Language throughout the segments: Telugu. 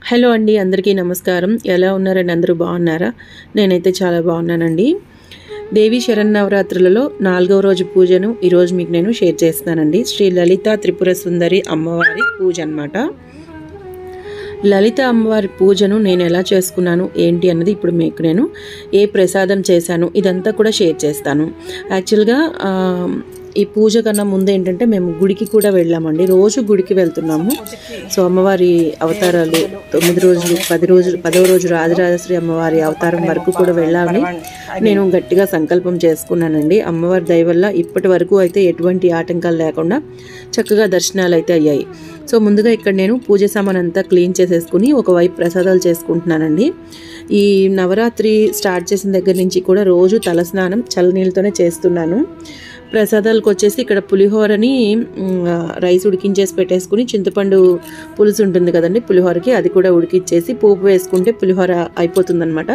హలో అండి అందరికీ నమస్కారం ఎలా ఉన్నారండి అందరూ బాగున్నారా నేనైతే చాలా బాగున్నానండి దేవి శరన్నవరాత్రులలో నాలుగవ రోజు పూజను ఈరోజు మీకు నేను షేర్ చేస్తున్నానండి శ్రీ లలిత త్రిపుర సుందరి అమ్మవారి పూజ అన్నమాట లలిత అమ్మవారి పూజను నేను ఎలా చేసుకున్నాను ఏంటి అన్నది ఇప్పుడు మీకు నేను ఏ ప్రసాదం చేశాను ఇదంతా కూడా షేర్ చేస్తాను యాక్చువల్గా ఆ, ఈ పూజ కన్నా ముందు ఏంటంటే మేము గుడికి కూడా వెళ్ళామండి రోజు గుడికి వెళ్తున్నాము సో అమ్మవారి అవతారాలు తొమ్మిది రోజులు పది రోజులు పదవ రోజు రాజరాజశ్రీ అమ్మవారి అవతారం వరకు కూడా వెళ్ళాలని నేను గట్టిగా సంకల్పం చేసుకున్నానండి అమ్మవారి దయ వల్ల ఇప్పటి వరకు అయితే ఎటువంటి ఆటంకాలు లేకుండా చక్కగా దర్శనాలు అయితే అయ్యాయి సో ముందుగా ఇక్కడ నేను పూజ సామాన్ అంతా క్లీన్ చేసేసుకుని ఒకవైపు ప్రసాదాలు చేసుకుంటున్నానండి ఈ నవరాత్రి స్టార్ట్ చేసిన దగ్గర నుంచి కూడా రోజు తలస్నానం చల్లనీళ్ళతోనే చేస్తున్నాను ప్రసాదాలకు వచ్చేసి ఇక్కడ పులిహోరని మ్, రైస్ ఉడికించేసి పెట్టేసుకుని చింతపండు పులుసు ఉంటుంది కదండి పులిహోరకి అది కూడా ఉడికిచ్చేసి పోపు వేసుకుంటే పులిహోర అయిపోతుందన్నమాట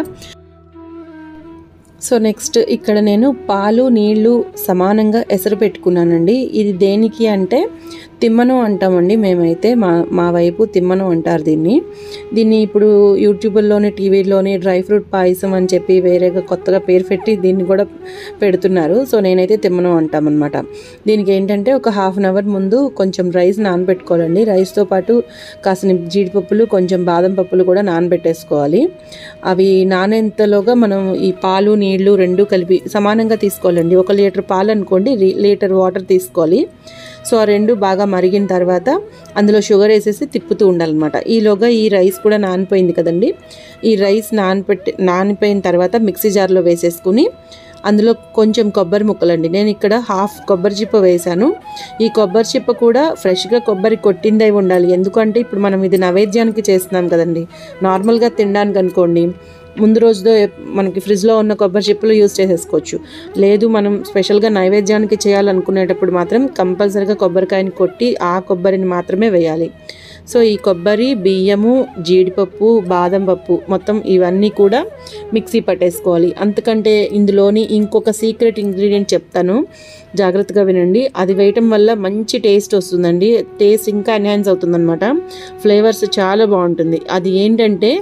సో నెక్స్ట్ ఇక్కడ నేను పాలు నీళ్లు సమానంగా ఎసరు పెట్టుకున్నానండి ఇది దేనికి అంటే తిమ్మను అంటామండి మేమైతే మా మా వైపు తిమ్మను అంటారు దీన్ని దీన్ని ఇప్పుడు యూట్యూబ్లోని టీవీలోని డ్రై ఫ్రూట్ పాయసం అని చెప్పి వేరేగా కొత్తగా పేరు పెట్టి దీన్ని కూడా పెడుతున్నారు సో నేనైతే తిమ్మను అంటామన్నమాట దీనికి ఏంటంటే ఒక హాఫ్ అన్ అవర్ ముందు కొంచెం రైస్ నానబెట్టుకోవాలండి రైస్తో పాటు కాసిన జీడిపప్పులు కొంచెం బాదం పప్పులు కూడా నానబెట్టేసుకోవాలి అవి నానేంతలోగా మనం ఈ పాలు నీళ్లు రెండు కలిపి సమానంగా తీసుకోవాలండి ఒక లీటర్ పాలు అనుకోండి రీ- లీటర్ వాటర్ తీసుకోవాలి సో ఆ రెండు బాగా మరిగిన తర్వాత అందులో షుగర్ వేసేసి తిప్పుతూ ఉండాలన్నమాట ఈలోగా ఈ రైస్ కూడా నానిపోయింది కదండి ఈ రైస్ నానపెట్టి నానిపోయిన తర్వాత మిక్సీ జార్లో వేసేసుకుని అందులో కొంచెం కొబ్బరి ముక్కలండి నేను ఇక్కడ హాఫ్ కొబ్బరి చిప్ప వేశాను ఈ కొబ్బరి చిప్ప కూడా ఫ్రెష్గా కొబ్బరి కొట్టిందై ఉండాలి ఎందుకంటే ఇప్పుడు మనం ఇది నైవేద్యానికి చేస్తున్నాం కదండి నార్మల్గా తినడానికి అనుకోండి ముందు రోజుదో ఎప్- మనకి ఫ్రిడ్జ్లో ఉన్న కొబ్బరి చిప్పలు యూజ్ చేసేసుకోవచ్చు లేదు మనం స్పెషల్గా నైవేద్యానికి చేయాలనుకునేటప్పుడు మాత్రం కంపల్సరీగా కొబ్బరికాయని కొట్టి ఆ కొబ్బరిని మాత్రమే వేయాలి సో ఈ కొబ్బరి బియ్యము జీడిపప్పు బాదం పప్పు మొత్తం ఇవన్నీ కూడా మిక్సీ పట్టేసుకోవాలి అంతకంటే ఇందులోని ఇంకొక సీక్రెట్ ఇంగ్రీడియంట్ చెప్తాను జాగ్రత్తగా వినండి అది వేయటం వల్ల మంచి టేస్ట్ వస్తుందండి టేస్ట్ ఇంకా ఎన్హాన్స్ అవుతుందన్నమాట ఫ్లేవర్స్ చాలా బాగుంటుంది అది ఏంటంటే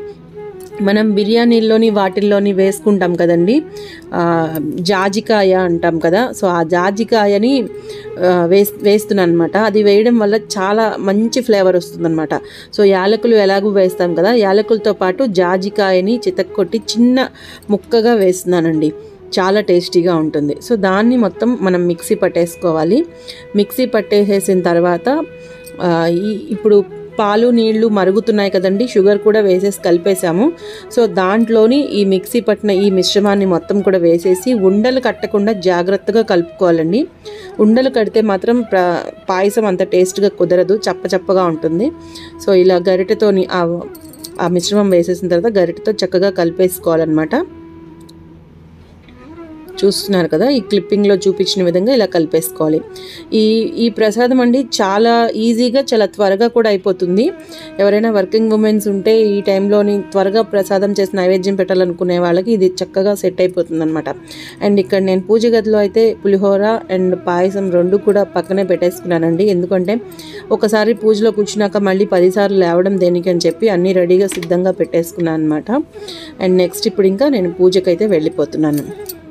మనం బిర్యానీల్లోని వాటిల్లోని వేసుకుంటాం కదండి ఆ, జాజికాయ అంటాం కదా సో ఆ జాజికాయని ఆ, వేస్ వేస్తున్నాను అనమాట అది వేయడం వల్ల చాలా మంచి ఫ్లేవర్ వస్తుందన్నమాట సో యాలకులు ఎలాగూ వేస్తాం కదా యాలకులతో పాటు జాజికాయని చితక్కొట్టి చిన్న ముక్కగా వేస్తున్నానండి చాలా టేస్టీగా ఉంటుంది సో దాన్ని మొత్తం మనం మిక్సీ పట్టేసుకోవాలి మిక్సీ పట్టేసేసిన తర్వాత ఆ, ఈ ఇప్పుడు పాలు నీళ్లు మరుగుతున్నాయి కదండి షుగర్ కూడా వేసేసి కలిపేసాము సో దాంట్లోని ఈ మిక్సీ పట్టిన ఈ మిశ్రమాన్ని మొత్తం కూడా వేసేసి ఉండలు కట్టకుండా జాగ్రత్తగా కలుపుకోవాలండి ఉండలు కడితే మాత్రం ప్ర పాయసం అంత టేస్ట్గా కుదరదు చప్ప చప్పగా ఉంటుంది సో ఇలా గరిటెతోని ఆ ఆ మిశ్రమం వేసేసిన తర్వాత గరిటెతో చక్కగా కలిపేసుకోవాలన్నమాట చూస్తున్నారు కదా ఈ క్లిప్పింగ్లో చూపించిన విధంగా ఇలా కలిపేసుకోవాలి ఈ ఈ ప్రసాదం అండి చాలా ఈజీగా చాలా త్వరగా కూడా అయిపోతుంది ఎవరైనా వర్కింగ్ ఉమెన్స్ ఉంటే ఈ టైంలోని త్వరగా ప్రసాదం చేసి నైవేద్యం పెట్టాలనుకునే వాళ్ళకి ఇది చక్కగా సెట్ అయిపోతుంది అనమాట అండ్ ఇక్కడ నేను పూజ గదిలో అయితే పులిహోర అండ్ పాయసం రెండు కూడా పక్కనే పెట్టేసుకున్నానండి ఎందుకంటే ఒకసారి పూజలో కూర్చున్నాక మళ్ళీ పదిసార్లు లేవడం దేనికి అని చెప్పి అన్నీ రెడీగా సిద్ధంగా పెట్టేసుకున్నాను అనమాట అండ్ నెక్స్ట్ ఇప్పుడు ఇంకా నేను పూజకైతే వెళ్ళిపోతున్నాను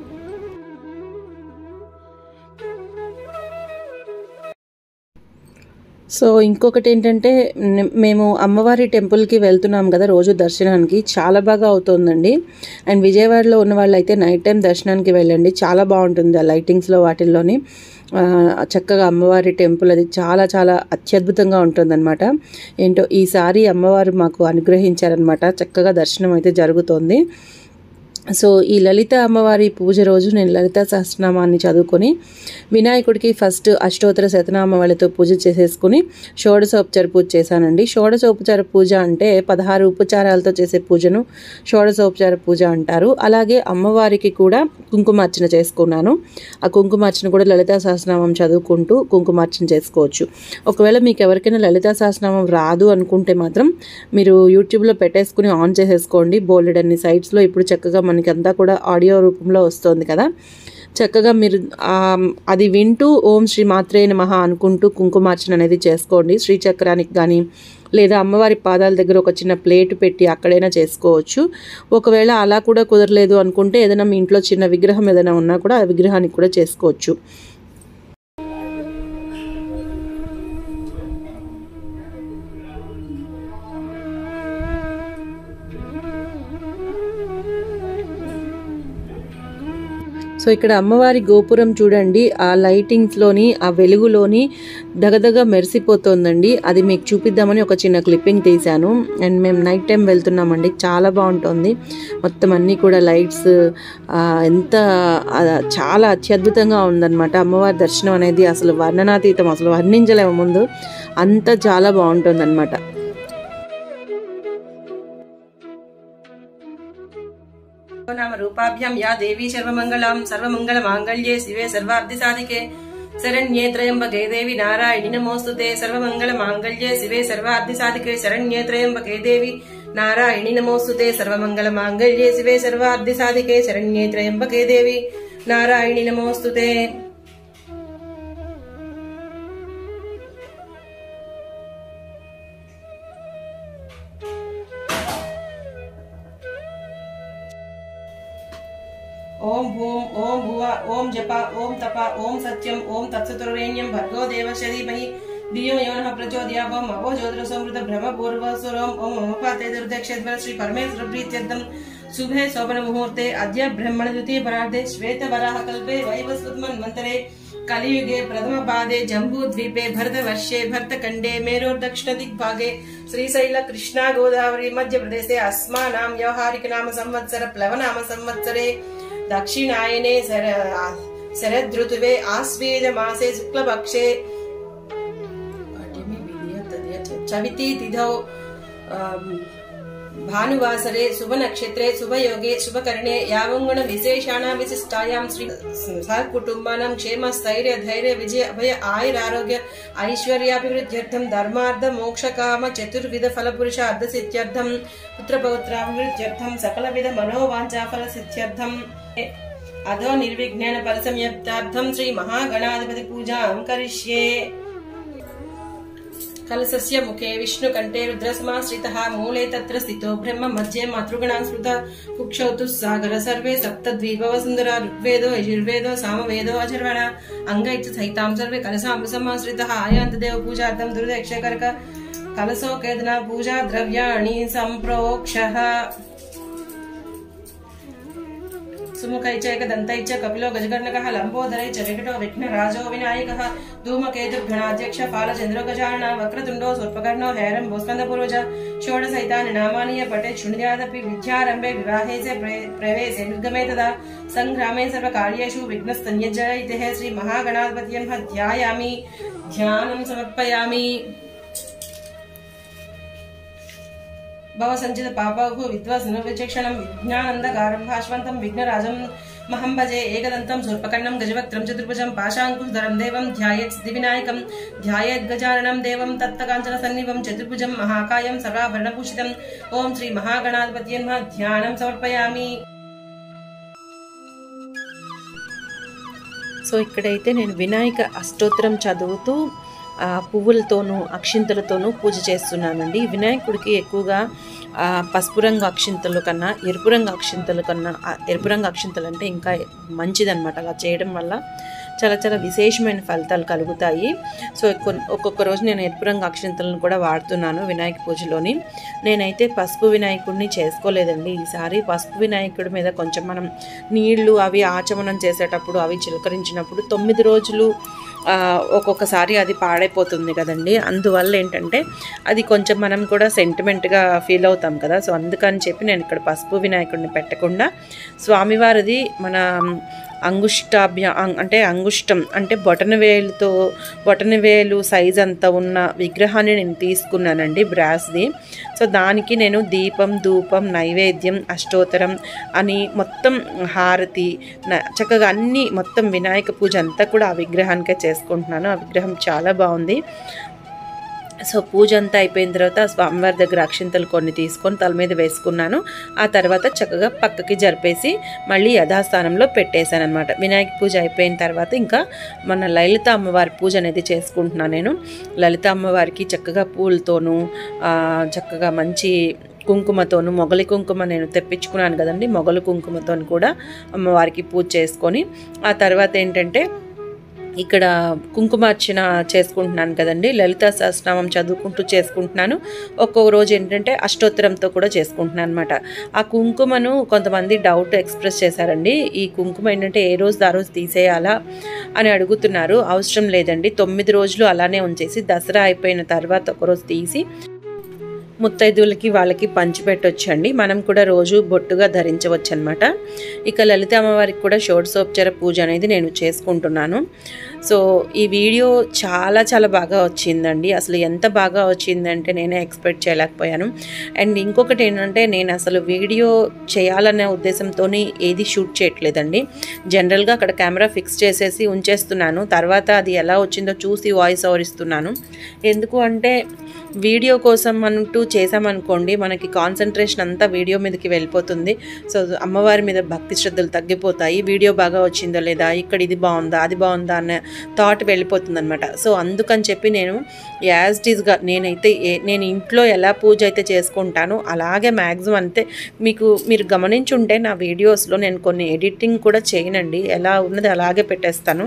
సో ఇంకొకటి ఏంటంటే నే- మేము అమ్మవారి టెంపుల్కి వెళ్తున్నాం కదా రోజు దర్శనానికి చాలా బాగా అవుతుందండి అండ్ విజయవాడలో ఉన్న వాళ్ళు అయితే నైట్ టైం దర్శనానికి వెళ్ళండి చాలా బాగుంటుంది ఆ లైటింగ్స్లో వాటిల్లోని ఆ, చక్కగా అమ్మవారి టెంపుల్ అది చాలా చాలా అత్యద్భుతంగా ఉంటుందన్నమాట ఏంటో ఈసారి అమ్మవారు మాకు అనుగ్రహించారనమాట చక్కగా దర్శనం అయితే జరుగుతోంది సో ఈ లలిత అమ్మవారి పూజ రోజు నేను లలిత సహస్రనామాన్ని చదువుకొని వినాయకుడికి ఫస్ట్ అష్టోత్తర శతనామావళితో పూజ చేసేసుకుని షోడశోపచార పూజ చేశానండి షోడశోపచార పూజ అంటే పదహారు ఉపచారాలతో చేసే పూజను షోడశోపచార పూజ అంటారు అలాగే అమ్మవారికి కూడా కుంకుమార్చన చేసుకున్నాను ఆ కుంకుమార్చన కూడా లలితా సహస్రనామం చదువుకుంటూ కుంకుమార్చన చేసుకోవచ్చు ఒకవేళ మీకు ఎవరికైనా లలితా సహస్రనామం రాదు అనుకుంటే మాత్రం మీరు యూట్యూబ్లో పెట్టేసుకుని ఆన్ చేసేసుకోండి బోల్డెడ్ అన్ని సైట్స్లో ఇప్పుడు చక్కగా మనకి అంతా కూడా ఆడియో రూపంలో వస్తుంది కదా చక్కగా మీరు ఆ, అది వింటూ ఓం శ్రీ మాత్రే నమః అనుకుంటూ కుంకుమార్చన అనేది చేసుకోండి శ్రీచక్రానికి కానీ లేదా అమ్మవారి పాదాల దగ్గర ఒక చిన్న ప్లేట్ పెట్టి అక్కడైనా చేసుకోవచ్చు ఒకవేళ అలా కూడా కుదరలేదు అనుకుంటే ఏదైనా మీ ఇంట్లో చిన్న విగ్రహం ఏదైనా ఉన్నా కూడా ఆ విగ్రహానికి కూడా చేసుకోవచ్చు సో ఇక్కడ అమ్మవారి గోపురం చూడండి ఆ లైటింగ్స్లోని ఆ వెలుగులోని దగదగ మెరిసిపోతుందండి అది మీకు చూపిద్దామని ఒక చిన్న క్లిప్పింగ్ తీశాను అండ్ మేము నైట్ టైం వెళ్తున్నామండి చాలా బాగుంటుంది మొత్తం అన్నీ కూడా లైట్స్ ఎంత ఆ, చాలా అత్యద్భుతంగా ఉందన్నమాట అమ్మవారి దర్శనం అనేది అసలు వర్ణనాతీతం అసలు వర్ణించలేము ముందు అంత చాలా బాగుంటుంది అనమాట नाम रूपाभ्यां या देवी सर्वमङ्गलां सर्वमङ्गलमाङ्गल्ये शिवे सर्वाब्धिसाधिके शरण्ये त्र्यम्बके देवी नारायणि नमोऽस्तु ते सर्वमङ्गलमाङ्गल्ये शिवे सर्वाब्धिसाधिके शरण्ये त्र्यम्बके देवी नारायणि नमोऽस्तु ते सर्वमङ्गलमाङ्गल्ये शिवे सर्वाब्धिसाधिके शरण्ये त्र्यम्बके देवी नारायणि नमोऽस्तु ते ఓం భూం ఓం భువ ఓం జప ఓం తప ఓం సత్యం ఓం తత్సతురేణ్యం భర్గో దేవస్య ధీమహి ధియో యోనః ప్రచోదయాత్ ఓం అపో జ్యోతిర సంవృత బ్రహ్మ పూర్వసురం ఓం మమపాతే దుర్దక్షేద్వర శ్రీ పరమేశ్వర ప్రీత్యర్థం శుభే శోభన ముహూర్తే అద్య బ్రహ్మణ ద్వితీయ పరార్థే శ్వేత వరాహ కల్పే వైవస్వత్మన్వంతరే కలియుగే ప్రథమ పాదే జంబూ ద్వీపే భరత వర్షే భరత ఖండే మేరోర్ దక్షిణ దిగ్భాగే శ్రీశైల కృష్ణా గోదావరి మధ్యప్రదేశే అస్మానాం వ్యవహారిక నామ సంవత్సర ప్లవనామ సంవత్సరే దక్షిణాయనే శర శరదృతువే ఆశ్వేజ మాసే శుక్లపక్షే పాఠ్యమే విధియ తదియ చ- చవితి తిథౌ ఆమ్, భానువాసరే శుభ నక్షత్రే శుభయోగే శుభకరణే యావంగుణ విశేషాణ విశిష్టాయాం శ్రీ సహకుటుంబానం క్షేమ స్థైర్య ధైర్య విజయ అభయ ఆయురారోగ్య ఐశ్వర్యాభివృద్ధ్యర్థం ధర్మార్థ మోక్షకామ చతుర్విధ ఫలపురుష అర్ధ సిద్ధ్యర్థం పుత్రపౌత్రాభివృద్ధ్యర్థం సకల విధ మనోవాంఛా ఫల సిద్ధ్యర్థం అధో నిర్విజ్ఞాన ఫల సంయప్తార్థం శ్రీ మహాగణాధిపతి పూజాం కరిష్యే కలసస్య ముఖే విష్ణుకంఠే రుద్రసమాశ్రితः మూలే తత్ర స్థితో బ్రహ్మ మధ్యే మాతృగణాన్ స్మృత కుక్షౌ తు సాగర సర్వే సప్తద్వీపవ సుందర ఋగ్వేదో యజుర్వేదో సామవేదో అజర్వణ అంగైత్య సహితాం సర్వే కలసాంబుసమాశ్రితः ఆయాంతదేవ పూజార్థం దుర్దక్షకరక కలసోకేదన పూజా ద్రవ్యాణి సంప్రోక్షः సుముఖై చ ఏకదంతై చ కపిలో గజకర్ణకः లంబోదరై చ వికటో విఘ్నరాజో వినాయకः ధూమకేతుర్ఘణాధ్యక్ష పాలచంద్రో గజానన వక్రతుండో సూర్పకర్ణో హేరంబో స్కందపూర్వజ షోడశైతాని నామాని పటే శృణుయాదపి విద్యారంభే వివాహే చ ప్రే- ప్రవేశే నిర్గమే తదా సంగ్రామే సర్వకార్యేషు విఘ్నస్తన్యజయితే శ్రీ మహాగణాధిపత్యం ధ్యాయామి ధ్యానం సమర్పయామి భవ సంచిత పాపౌహు విద్వాసన విచక్షణం విజ్ఞానందకారం భాష్వంతం విఘ్నరాజం మహం భజే ఏకదంతం శూర్పకర్ణం గజవక్త్రం చతుర్భుజం పాశాంకుశధరం దేవం ధ్యాయేత్ సిద్ధివినాయకం ధ్యాయేత్ గజాననం దేవం తత్తకాంచన సన్నివం చతుర్భుజం మహాకాయం సర్వాభరణభూషితం ఓం శ్రీ మహాగణాధిపత్యన్మ ధ్యానం సమర్పయామి సో ఇక్కడైతే నేను వినాయక అష్టోత్తరం చదువుతూ ఆ, పువ్వులతోనూ అక్షింతలతోనూ పూజ చేస్తున్నానండి వినాయకుడికి ఎక్కువగా ఆ, పసుపు రంగు అక్షింతల కన్నా ఎరుపు రంగు అక్షింతల కన్నా ఆ, ఎరుపు రంగు అక్షింతలు అంటే ఇంకా మంచిదన్నమాట అలా చేయడం వల్ల చాలా చాలా విశేషమైన ఫలితాలు కలుగుతాయి సో కొన్- ఒక్కొక్క రోజు నేను ఎరుపు రంగు అక్షింతలను కూడా వాడుతున్నాను వినాయక పూజలోని నేనైతే పసుపు వినాయకుడిని చేసుకోలేదండి ఈసారి పసుపు వినాయకుడి మీద కొంచెం మనం నీళ్లు అవి ఆచమనం చేసేటప్పుడు అవి చిలకరించినప్పుడు తొమ్మిది రోజులు ఆ, ఒక్కొక్కసారి అది పాడైపోతుంది కదండి అందువల్ల ఏంటంటే అది కొంచెం మనం కూడా సెంటిమెంట్గా ఫీల్ అవుతాం కదా సో అందుకని చెప్పి నేను ఇక్కడ పసుపు వినాయకుడిని పెట్టకుండా స్వామివారిది మన అంగుష్టాభ్య అం- అంటే అంగుష్టం అంటే బొటనవేలుతో బొటనవేలు సైజ్ అంత ఉన్న విగ్రహాన్ని నేను తీసుకున్నానండి బ్రాస్ది సో దానికి నేను దీపం ధూపం నైవేద్యం అష్టోత్తరం అని మొత్తం హారతి న- చక్కగా అన్ని మొత్తం వినాయక పూజ అంతా కూడా ఆ విగ్రహానికే చేసుకుంటున్నాను ఆ విగ్రహం చాలా బాగుంది సో పూజ అంతా అయిపోయిన తర్వాత స్వామివారి దగ్గర అక్షింతలు కొన్ని తీసుకొని తల మీద వేసుకున్నాను ఆ తర్వాత చక్కగా పక్కకి జరిపేసి మళ్ళీ యథాస్థానంలో పెట్టేశాను అనమాట వినాయక పూజ అయిపోయిన తర్వాత ఇంకా మన లలిత అమ్మవారి పూజ అనేది చేసుకుంటున్నాను నేను లలిత అమ్మవారికి చక్కగా పూలతోనూ ఆ, చక్కగా మంచి కుంకుమతోను మొగలి కుంకుమ నేను తెప్పించుకున్నాను కదండి మొగలి కుంకుమతోను కూడా అమ్మవారికి పూజ చేసుకొని ఆ తర్వాత ఏంటంటే ఇక్కడ కుంకుమార్చన చేసుకుంటున్నాను కదండి లలిత సహస్రనామం చదువుకుంటూ చేసుకుంటున్నాను ఒక్కొక్క రోజు ఏంటంటే అష్టోత్తరంతో కూడా చేసుకుంటున్నాను అనమాట ఆ కుంకుమను కొంతమంది డౌట్ ఎక్స్ప్రెస్ చేశారండి ఈ కుంకుమ ఏంటంటే ఏ రోజు ఆ రోజు తీసేయాలా అని అడుగుతున్నారు అవసరం లేదండి తొమ్మిది రోజులు అలానే ఉంచేసి దసరా అయిపోయిన తర్వాత ఒకరోజు తీసి ముత్తైదువులకి వాళ్ళకి పంచిపెట్టొచ్చండి మనం కూడా రోజు బొట్టుగా ధరించవచ్చు అనమాట ఇక లలిత అమ్మవారికి కూడా షోడశోపచార పూజ అనేది నేను చేసుకుంటున్నాను సో ఈ వీడియో చాలా చాలా బాగా వచ్చిందండి అసలు ఎంత బాగా వచ్చిందంటే నేనే ఎక్స్పెక్ట్ చేయలేకపోయాను అండ్ ఇంకొకటి ఏంటంటే నేను అసలు వీడియో చేయాలనే ఉద్దేశంతో ఏది షూట్ చేయట్లేదండి జనరల్గా అక్కడ కెమెరా ఫిక్స్ చేసేసి ఉంచేస్తున్నాను తర్వాత అది ఎలా వచ్చిందో చూసి వాయిస్ ఓవర్ ఇస్తున్నాను ఎందుకు అంటే వీడియో కోసం అంటూ చేసామనుకోండి మనకి కాన్సన్ట్రేషన్ అంతా వీడియో మీదకి వెళ్ళిపోతుంది సో అమ్మవారి మీద భక్తి శ్రద్ధలు తగ్గిపోతాయి వీడియో బాగా వచ్చిందో లేదా ఇక్కడ ఇది బాగుందా అది బాగుందా అనే థాట్ వెళ్ళిపోతుంది అనమాట సో అందుకని చెప్పి నేను యాజ్ టీజ్గా నేనైతే ఏ- నేను ఇంట్లో ఎలా పూజ అయితే చేసుకుంటానో అలాగే మ్యాక్సిమం అంతే మీకు మీరు గమనించుంటే నా వీడియోస్లో నేను కొన్ని ఎడిటింగ్ కూడా చేయనండి ఎలా ఉన్నది అలాగే పెట్టేస్తాను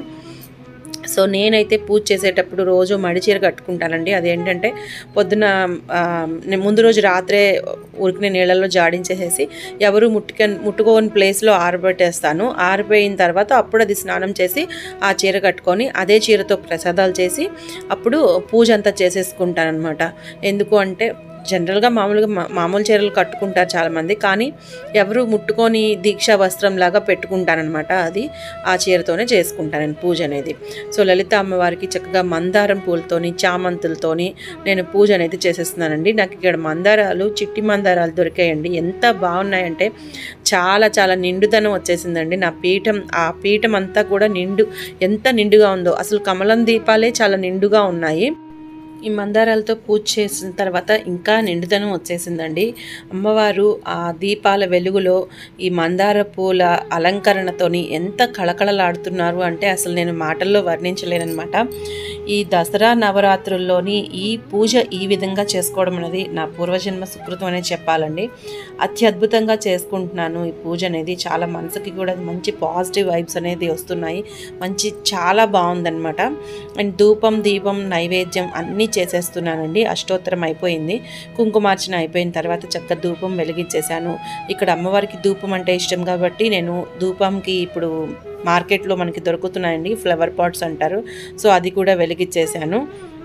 సో నేనైతే పూజ చేసేటప్పుడు రోజు మడిచీర కట్టుకుంటానండి అదేంటంటే పొద్దున ఆ, నేను ముందు రోజు రాత్రే ఉరికిన నీళ్ళల్లో జాడించేసేసి ఎవరు ముట్టుక ముట్టుకోని ప్లేస్లో ఆరబెట్టేస్తాను ఆరిపోయిన తర్వాత అప్పుడు అది స్నానం చేసి ఆ చీర కట్టుకొని అదే చీరతో ప్రసాదాలు చేసి అప్పుడు పూజ అంతా చేసేసుకుంటాను అనమాట ఎందుకు అంటే జనరల్గా మామూలుగా మా- మామూలు చీరలు కట్టుకుంటారు చాలామంది కానీ ఎవరు ముట్టుకొని దీక్షా వస్త్రం లాగా పెట్టుకుంటారనమాట అది ఆ చీరతోనే చేసుకుంటాను నేను పూజ అనేది సో లలిత అమ్మవారికి చక్కగా మందారం పూలతోని చామంతులతోని నేను పూజ అనేది చేసేస్తున్నానండి నాకు ఇక్కడ మందారాలు చిట్టి మందారాలు దొరికాయండి ఎంత బాగున్నాయంటే చాలా చాలా నిండుదనం వచ్చేసిందండి నా పీఠం ఆ పీఠం అంతా కూడా నిండు ఎంత నిండుగా ఉందో అసలు కమలం దీపాలే చాలా నిండుగా ఉన్నాయి ఈ మందారాలతో పూజ చేసిన తర్వాత ఇంకా నిండుదనం వచ్చేసిందండి అమ్మవారు ఆ దీపాల వెలుగులో ఈ మందార పూల అలంకరణతోని ఎంత కళకళలాడుతున్నారు అంటే అసలు నేను మాటల్లో వర్ణించలేనమాట ఈ దసరా నవరాత్రుల్లోని ఈ పూజ ఈ విధంగా చేసుకోవడం అనేది నా పూర్వజన్మ సుకృతం అనే చెప్పాలండి అత్యద్భుతంగా చేసుకుంటున్నాను ఈ పూజ అనేది చాలా మనసుకి కూడా మంచి పాజిటివ్ వైబ్స్ అనేది వస్తున్నాయి మంచి చాలా బాగుందన్నమాట అండ్ ధూపం దీపం నైవేద్యం అన్నీ చేసేస్తున్నానండి అష్టోత్తరం అయిపోయింది కుంకుమార్చన అయిపోయిన తర్వాత చక్క ధూపం వెలిగించేశాను ఇక్కడ అమ్మవారికి ధూపం అంటే ఇష్టం కాబట్టి నేను ధూపంకి ఇప్పుడు మార్కెట్లో మనకి దొరుకుతున్నాయండి ఫ్లవర్ పాట్స్ అంటారు సో అది కూడా వెలిగించేశాను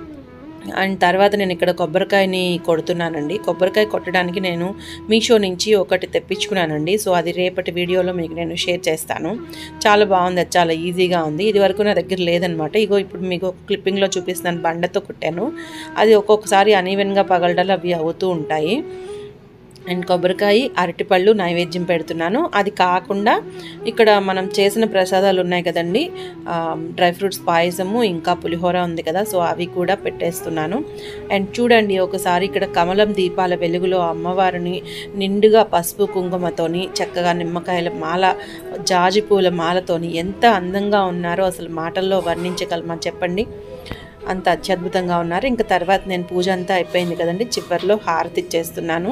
అండ్ తర్వాత నేను ఇక్కడ కొబ్బరికాయని కొడుతున్నానండి కొబ్బరికాయ కొట్టడానికి నేను మీషో నుంచి ఒకటి తెప్పించుకున్నానండి సో అది రేపటి వీడియోలో మీకు నేను షేర్ చేస్తాను చాలా బాగుంది అది చాలా ఈజీగా ఉంది ఇది వరకు నా దగ్గర లేదనమాట ఇగో ఇప్పుడు మీకు క్లిప్పింగ్లో చూపిస్తున్నాను బండతో కుట్టాను అది ఒక్కొక్కసారి అనీవెన్గా పగలడాలు అవి అవుతూ ఉంటాయి అండ్ కొబ్బరికాయ అరటిపళ్ళు నైవేద్యం పెడుతున్నాను అది కాకుండా ఇక్కడ మనం చేసిన ప్రసాదాలు ఉన్నాయి కదండి ఆ, డ్రై ఫ్రూట్స్ పాయసము ఇంకా పులిహోర ఉంది కదా సో అవి కూడా పెట్టేస్తున్నాను అండ్ చూడండి ఒకసారి ఇక్కడ కమలం దీపాల వెలుగులో అమ్మవారిని నిండుగా పసుపు కుంకుమతోని చక్కగా నిమ్మకాయల మాల జాజి పూల మాలతోని ఎంత అందంగా ఉన్నారో అసలు మాటల్లో వర్ణించగలమా చెప్పండి అంత అత్యద్భుతంగా ఉన్నారు ఇంకా తర్వాత నేను పూజ అంతా అయిపోయింది కదండి చివరిలో హారతి ఇచ్చేస్తున్నాను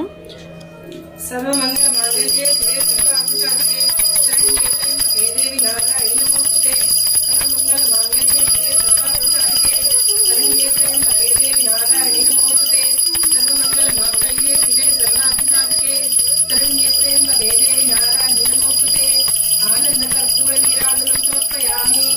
సర్వమంగళ మాంగళ్యే శివే సర్వాభిషాదికే శరణ్యే త్రయంబకే దేవి నారాయణి నమోస్తుతే సర్వమంగళ మాంగళ్యే శివే సర్వాభిషాదికే శరణ్యే త్రయంబకే దేవి నారాయణి నమోస్తుతే సర్వమంగళ మాంగళ్యే శివే సర్వాభిషాదికే శరణ్యే త్రయంబకే దేవి నారాయణి నమోస్తుతే ఆనంద కర్పూర నీరాజనం సమర్పయామి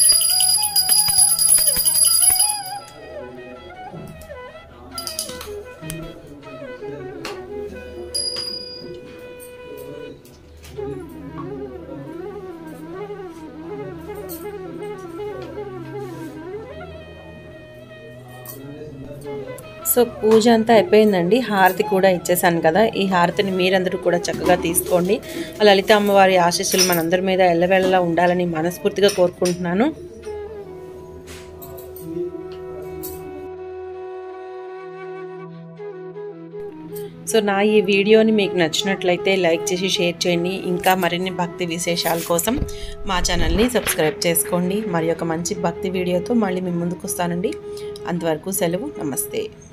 సో పూజ అంతా అయిపోయిందండి హారతి కూడా ఇచ్చేసాను కదా ఈ హారతిని మీరందరూ కూడా చక్కగా తీసుకోండి ఆ లలిత అమ్మవారి ఆశీస్సులు మనందరి మీద ఎల్లవేళలా ఉండాలని మనస్ఫూర్తిగా కోరుకుంటున్నాను సో నా ఈ వీడియోని మీకు నచ్చినట్లయితే లైక్ చేసి షేర్ చేయండి ఇంకా మరిన్ని భక్తి విశేషాల కోసం మా ఛానల్ని సబ్స్క్రైబ్ చేసుకోండి మరి ఒక మంచి భక్తి వీడియోతో మళ్ళీ మీ ముందుకు వస్తానండి అంతవరకు సెలవు నమస్తే